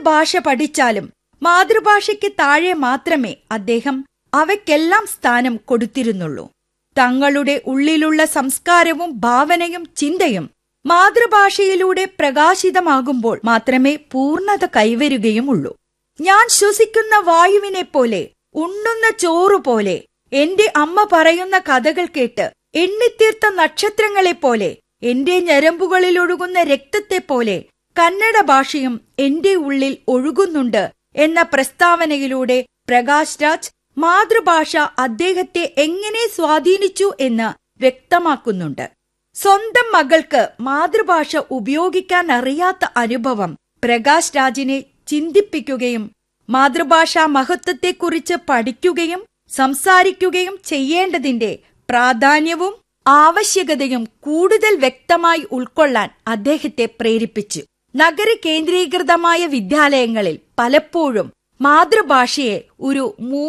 ഭാഷ പഠിച്ചാലും മാതൃഭാഷയ്ക്ക് താഴെ മാത്രമേ അദ്ദേഹം അവയ്ക്കെല്ലാം സ്ഥാനം കൊടുത്തിരുന്നുള്ളൂ തങ്ങളുടെ ഉള്ളിലുള്ള സംസ്കാരവും ഭാവനയും ചിന്തയും മാതൃഭാഷയിലൂടെ പ്രകാശിതമാകുമ്പോൾ മാത്രമേ പൂർണ്ണത കൈവരുകയുമുള്ളൂ ഞാൻ ശ്വസിക്കുന്ന വായുവിനെ പോലെ ഉണ്ണുന്ന ചോറു പോലെ എന്റെ അമ്മ പറയുന്ന കഥകൾ കേട്ട് എണ്ണിത്തീർത്ത നക്ഷത്രങ്ങളെപ്പോലെ എന്റെ ഞരമ്പുകളിൽ ഒഴുകുന്ന രക്തത്തെപ്പോലെ കന്നഡ ഭാഷയും എന്റെ ഉള്ളിൽ ഒഴുകുന്നുണ്ട് എന്ന പ്രസ്താവനയിലൂടെ പ്രകാശ് രാജ് മാതൃഭാഷ അദ്ദേഹത്തെ എങ്ങനെ സ്വാധീനിച്ചു എന്ന് വ്യക്തമാക്കുന്നുണ്ട് സ്വന്തം മകൾക്ക് മാതൃഭാഷ ഉപയോഗിക്കാൻ അറിയാത്ത അനുഭവം പ്രകാശ് രാജിനെ ചിന്തിപ്പിക്കുകയും മാതൃഭാഷാ മഹത്വത്തെക്കുറിച്ച് പഠിക്കുകയും സംസാരിക്കുകയും ചെയ്യേണ്ടതിന്റെ പ്രാധാന്യവും ആവശ്യകതയും കൂടുതൽ വ്യക്തമായി ഉൾക്കൊള്ളാൻ അദ്ദേഹത്തെ പ്രേരിപ്പിച്ചു നഗര കേന്ദ്രീകൃതമായ വിദ്യാലയങ്ങളിൽ പലപ്പോഴും മാതൃഭാഷയെ ഒരു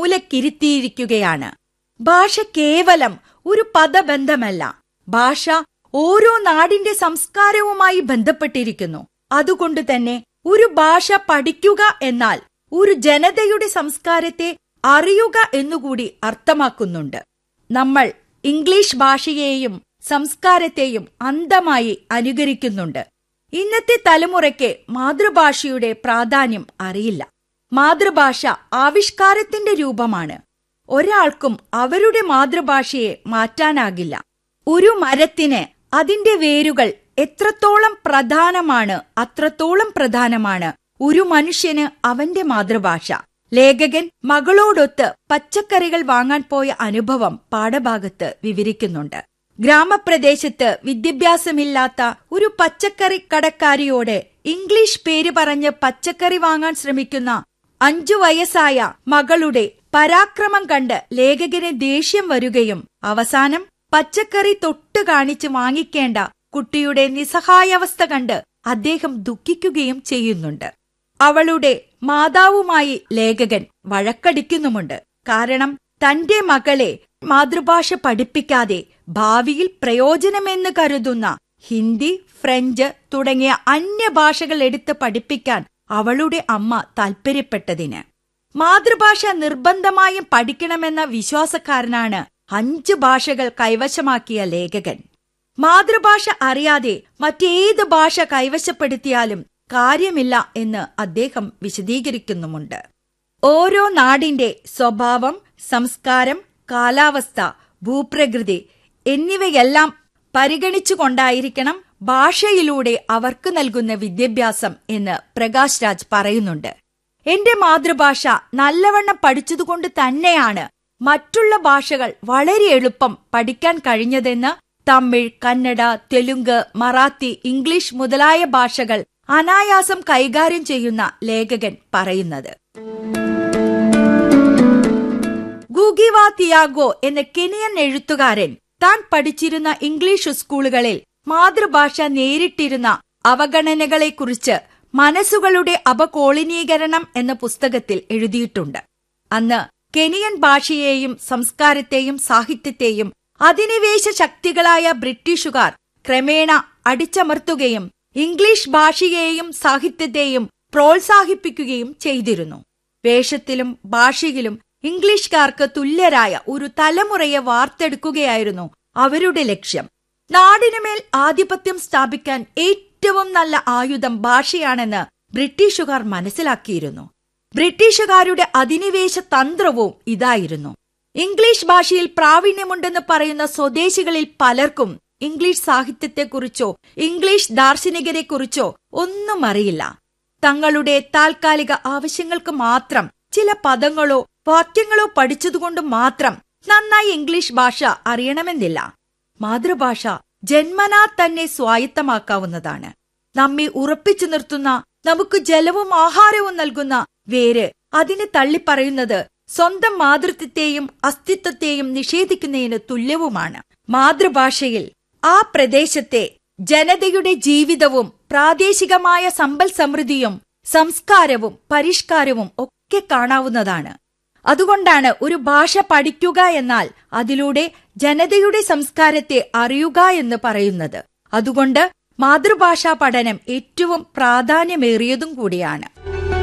മൂലക്കിരുത്തിയിരിക്കുകയാണ് ഭാഷ കേവലം ഒരു പദബന്ധമല്ല ഭാഷ ഓരോ നാടിന്റെ സംസ്കാരവുമായി ബന്ധപ്പെട്ടിരിക്കുന്നു അതുകൊണ്ട് തന്നെ ഒരു ഭാഷ പഠിക്കുക എന്നാൽ ഒരു ജനതയുടെ സംസ്കാരത്തെ അറിയുക എന്നുകൂടി അർത്ഥമാക്കുന്നുണ്ട് നമ്മൾ ഇംഗ്ലീഷ് ഭാഷയെയും സംസ്കാരത്തെയും അന്ധമായി അനുകരിക്കുന്നുണ്ട് ഇന്നത്തെ തലമുറയ്ക്ക് മാതൃഭാഷയുടെ പ്രാധാന്യം അറിയില്ല മാതൃഭാഷ ആവിഷ്കാരത്തിന്റെ രൂപമാണ് ഒരാൾക്കും അവരുടെ മാതൃഭാഷയെ മാറ്റാനാകില്ല ഒരു മരത്തിന് അതിന്റെ വേരുകൾ എത്രത്തോളം പ്രധാനമാണ് അത്രത്തോളം പ്രധാനമാണ് ഒരു മനുഷ്യന് അവന്റെ മാതൃഭാഷ ലേഖകൻ മകളോടൊത്ത് പച്ചക്കറികൾ വാങ്ങാൻ പോയ അനുഭവം പാഠഭാഗത്ത് വിവരിക്കുന്നുണ്ട് ഗ്രാമപ്രദേശത്ത് വിദ്യാഭ്യാസമില്ലാത്ത ഒരു പച്ചക്കറി കടക്കാരിയോട് ഇംഗ്ലീഷ് പേര് പറഞ്ഞ് പച്ചക്കറി വാങ്ങാൻ ശ്രമിക്കുന്ന അഞ്ചു വയസ്സായ മകളുടെ പരാക്രമം കണ്ട് ലേഖകന് ദേഷ്യം വരികയും അവസാനം പച്ചക്കറി തൊട്ട് കാണിച്ച് വാങ്ങിക്കേണ്ട കുട്ടിയുടെ നിസ്സഹായാവസ്ഥ കണ്ട് അദ്ദേഹം ദുഃഖിക്കുകയും ചെയ്യുന്നുണ്ട് അവളുടെ മാതാവുമായി ലേഖകൻ വഴക്കടിക്കുന്നുമുണ്ട് കാരണം തന്റെ മകളെ മാതൃഭാഷ പഠിപ്പിക്കാതെ ഭാവിയിൽ പ്രയോജനമെന്ന് കരുതുന്ന ഹിന്ദി ഫ്രഞ്ച് തുടങ്ങിയ അന്യഭാഷകൾ എടുത്ത് പഠിപ്പിക്കാൻ അവളുടെ അമ്മ താൽപ്പര്യപ്പെട്ടതിന് മാതൃഭാഷ നിർബന്ധമായും പഠിക്കണമെന്ന വിശ്വാസക്കാരനാണ് അഞ്ച് ഭാഷകൾ കൈവശമാക്കിയ ലേഖകൻ മാതൃഭാഷ അറിയാതെ മറ്റേത് ഭാഷ കൈവശപ്പെടുത്തിയാലും കാര്യമില്ല എന്ന് അദ്ദേഹം വിശദീകരിക്കുന്നുമുണ്ട് ഓരോ നാടിന്റെ സ്വഭാവം സംസ്കാരം കാലാവസ്ഥ ഭൂപ്രകൃതി എന്നിവയെല്ലാം പരിഗണിച്ചുകൊണ്ടായിരിക്കണം ഭാഷയിലൂടെ അവർക്ക് നൽകുന്ന വിദ്യാഭ്യാസം എന്ന് പ്രകാശ് രാജ് പറയുന്നുണ്ട് എന്റെ മാതൃഭാഷ നല്ലവണ്ണം പഠിച്ചതുകൊണ്ട് തന്നെയാണ് മറ്റുള്ള ഭാഷകൾ വളരെ എളുപ്പം പഠിക്കാൻ കഴിഞ്ഞതെന്ന് തമിഴ് കന്നഡ തെലുങ്ക് മറാത്തി ഇംഗ്ലീഷ് മുതലായ ഭാഷകൾ അനായാസം കൈകാര്യം ചെയ്യുന്ന ലേഖകൻ പറയുന്നത് ഗൂഗിവ തിയാഗോ എന്ന കെനിയൻ എഴുത്തുകാരൻ താൻ പഠിച്ചിരുന്ന ഇംഗ്ലീഷ് സ്കൂളുകളിൽ മാതൃഭാഷ നേരിട്ടിരുന്ന അവഗണനകളെക്കുറിച്ച് മനസ്സുകളുടെ അപകോളിനീകരണം എന്ന പുസ്തകത്തിൽ എഴുതിയിട്ടുണ്ട് അന്ന് കെനിയൻ ഭാഷയെയും സംസ്കാരത്തെയും സാഹിത്യത്തെയും അധിനിവേശ ശക്തികളായ ബ്രിട്ടീഷുകാർ ക്രമേണ അടിച്ചമർത്തുകയും ഇംഗ്ലീഷ് ഭാഷയെയും സാഹിത്യത്തെയും പ്രോത്സാഹിപ്പിക്കുകയും ചെയ്തിരുന്നു വേഷത്തിലും ഭാഷയിലും ഇംഗ്ലീഷുകാർക്ക് തുല്യരായ ഒരു തലമുറയെ വാർത്തെടുക്കുകയായിരുന്നു അവരുടെ ലക്ഷ്യം നാടിനുമേൽ ആധിപത്യം സ്ഥാപിക്കാൻ ഏറ്റവും നല്ല ആയുധം ഭാഷയാണെന്ന് ബ്രിട്ടീഷുകാർ മനസ്സിലാക്കിയിരുന്നു ബ്രിട്ടീഷുകാരുടെ അധിനിവേശ തന്ത്രവും ഇതായിരുന്നു ഇംഗ്ലീഷ് ഭാഷയിൽ പ്രാവീണ്യമുണ്ടെന്ന് പറയുന്ന സ്വദേശികളിൽ പലർക്കും ഇംഗ്ലീഷ് സാഹിത്യത്തെക്കുറിച്ചോ ഇംഗ്ലീഷ് ദാർശനികരെക്കുറിച്ചോ ഒന്നും അറിയില്ല തങ്ങളുടെ താൽക്കാലിക ആവശ്യങ്ങൾക്ക് മാത്രം ചില പദങ്ങളോ വാക്യങ്ങളോ പഠിച്ചതുകൊണ്ട് മാത്രം നന്നായി ഇംഗ്ലീഷ് ഭാഷ അറിയണമെന്നില്ല മാതൃഭാഷ ജന്മനാ തന്നെ സ്വായത്തമാക്കാവുന്നതാണ് നമ്മെ ഉറപ്പിച്ചു നിർത്തുന്ന നമുക്ക് ജലവും ആഹാരവും നൽകുന്ന വേര് അതിനെ തള്ളിപ്പറയുന്നത് സ്വന്തം മാതൃത്വത്തെയും അസ്തിത്വത്തെയും നിഷേധിക്കുന്നതിന് തുല്യവുമാണ് മാതൃഭാഷയിൽ ആ പ്രദേശത്തെ ജനതയുടെ ജീവിതവും പ്രാദേശികമായ സമ്പൽ സമൃദ്ധിയും സംസ്കാരവും പരിഷ്കാരവും ഒക്കെ കാണാവുന്നതാണ് അതുകൊണ്ടാണ് ഒരു ഭാഷ പഠിക്കുക എന്നാൽ അതിലൂടെ ജനതയുടെ സംസ്കാരത്തെ അറിയുക എന്ന് പറയുന്നത് അതുകൊണ്ട് മാതൃഭാഷാ പഠനം ഏറ്റവും പ്രാധാന്യമേറിയതും കൂടിയാണ്